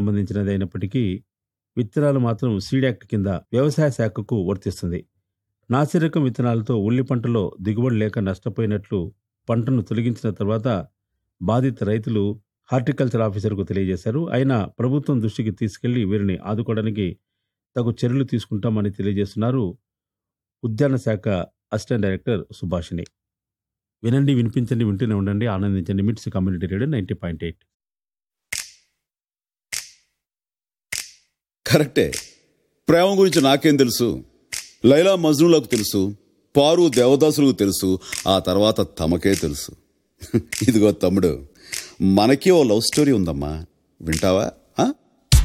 సంబంధించినది అయినప్పటికీ విత్తనాలు మాత్రం సీడ్ యాక్ట్ కింద వ్యవసాయ శాఖకు వర్తిస్తుంది నాసిరకం విత్తనాలతో ఉల్లి పంటలో దిగుబడి లేక నష్టపోయినట్లు పంటను తొలగించిన తర్వాత బాధిత రైతులు హార్టికల్చర్ ఆఫీసర్కు తెలియజేశారు అయినా ప్రభుత్వం దృష్టికి తీసుకెళ్లి వీరిని ఆదుకోవడానికి తగు చర్యలు తీసుకుంటామని తెలియజేస్తున్నారు ఉద్యాన శాఖ అసిస్టెంట్ డైరెక్టర్ సుభాషిణి వినండి వినిపించండి వింటూనే ఉండండి ఆనందించండి MITS community radio ninety point eight కరెక్టే ప్రేమ గురించి నాకేం తెలుసు లైలా మజ్నులకు తెలుసు పారు దేవదాసులకు తెలుసు ఆ తర్వాత తమకే తెలుసు ఇదిగో తమ్ముడు మనకి ఓ లవ్ స్టోరీ ఉందమ్మా వింటావా